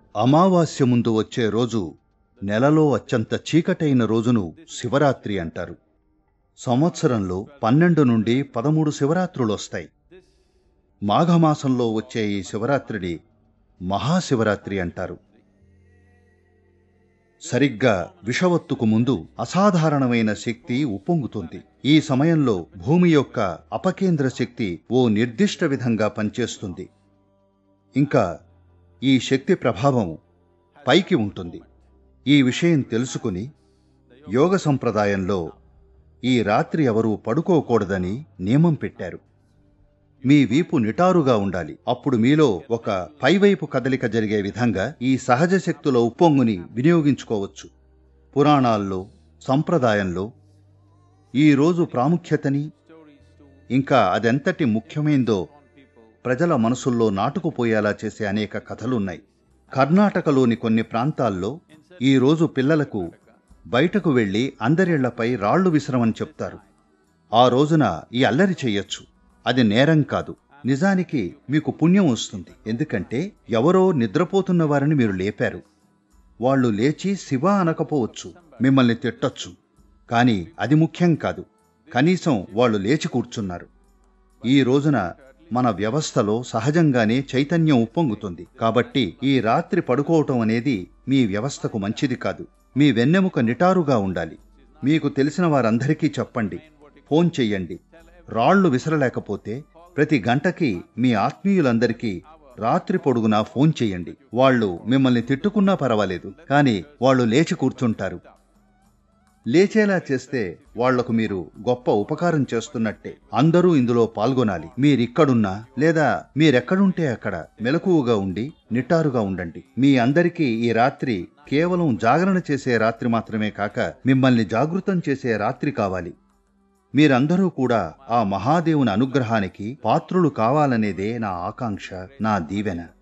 అమావాస్య ముందు వచ్చే రోజు నెలలో అత్యంత చీకటైన రోజును శివరాత్రి అంటారు సంవత్సరంలో పన్నెండు నుండి పదమూడు శివరాత్రులొస్తాయి మాఘమాసంలో వచ్చే ఈ శివరాత్రిని మహాశివరాత్రి అంటారు సరిగ్గా విషవత్తుకు ముందు అసాధారణమైన శక్తి ఉప్పొంగుతుంది ఈ సమయంలో భూమి యొక్క అపకేంద్ర శక్తి ఓ నిర్దిష్ట విధంగా పనిచేస్తుంది ఇంకా ఈ శక్తి ప్రభావం పైకి ఉంటుంది ఈ విషయం తెలుసుకుని యోగ సంప్రదాయంలో ఈ రాత్రి ఎవరూ పడుకోకూడదని నియమం పెట్టారు మీ వీపు నిటారుగా ఉండాలి అప్పుడు మీలో ఒక పైవైపు కదలిక జరిగే విధంగా ఈ సహజ శక్తుల ఉప్పొంగుని వినియోగించుకోవచ్చు పురాణాల్లో సంప్రదాయంలో ఈ రోజు ప్రాముఖ్యతని ఇంకా అదెంతటి ముఖ్యమైందో ప్రజల మనసుల్లో నాటుకుపోయేలా చేసే అనేక కథలున్నాయి కర్ణాటకలోని కొన్ని ప్రాంతాల్లో ఈ రోజు పిల్లలకు బయటకు వెళ్లి అందరిళ్లపై రాళ్లు విసరమని చెప్తారు ఆ రోజున ఈ అల్లరి చెయ్యొచ్చు అది నేరం కాదు నిజానికి మీకు పుణ్యం వస్తుంది ఎందుకంటే ఎవరో నిద్రపోతున్న వారిని మీరు లేపారు వాళ్ళు లేచి శివ అనకపోవచ్చు మిమ్మల్ని తిట్టొచ్చు కానీ అది ముఖ్యం కాదు కనీసం వాళ్ళు లేచి కూర్చున్నారు ఈ రోజున మన వ్యవస్థలో సహజంగానే చైతన్యం ఉప్పొంగుతుంది కాబట్టి ఈ రాత్రి పడుకోవటం అనేది మీ వ్యవస్థకు మంచిది కాదు మీ వెన్నెముక నిటారుగా ఉండాలి మీకు తెలిసిన వారందరికీ చెప్పండి ఫోన్ చెయ్యండి రాళ్లు విసరలేకపోతే ప్రతి గంటకి మీ ఆత్మీయులందరికీ రాత్రి పొడుగునా ఫోన్ చెయ్యండి వాళ్ళు మిమ్మల్ని తిట్టుకున్నా పర్వాలేదు కానీ వాళ్ళు లేచి కూర్చుంటారు లేచేలా చేస్తే వాళ్లకు మీరు గొప్ప ఉపకారం చేస్తున్నట్టే అందరూ ఇందులో పాల్గొనాలి మీరిక్కడున్నా లేదా మీరెక్కడుంటే అక్కడ మెలకువగా ఉండి నిటారుగా ఉండండి మీ అందరికీ ఈ రాత్రి కేవలం జాగరణ చేసే రాత్రి మాత్రమే కాక మిమ్మల్ని జాగృతం చేసే రాత్రి కావాలి మీరందరూ కూడా ఆ మహాదేవుని అనుగ్రహానికి పాత్రులు కావాలనేదే నా ఆకాంక్ష నా దీవెన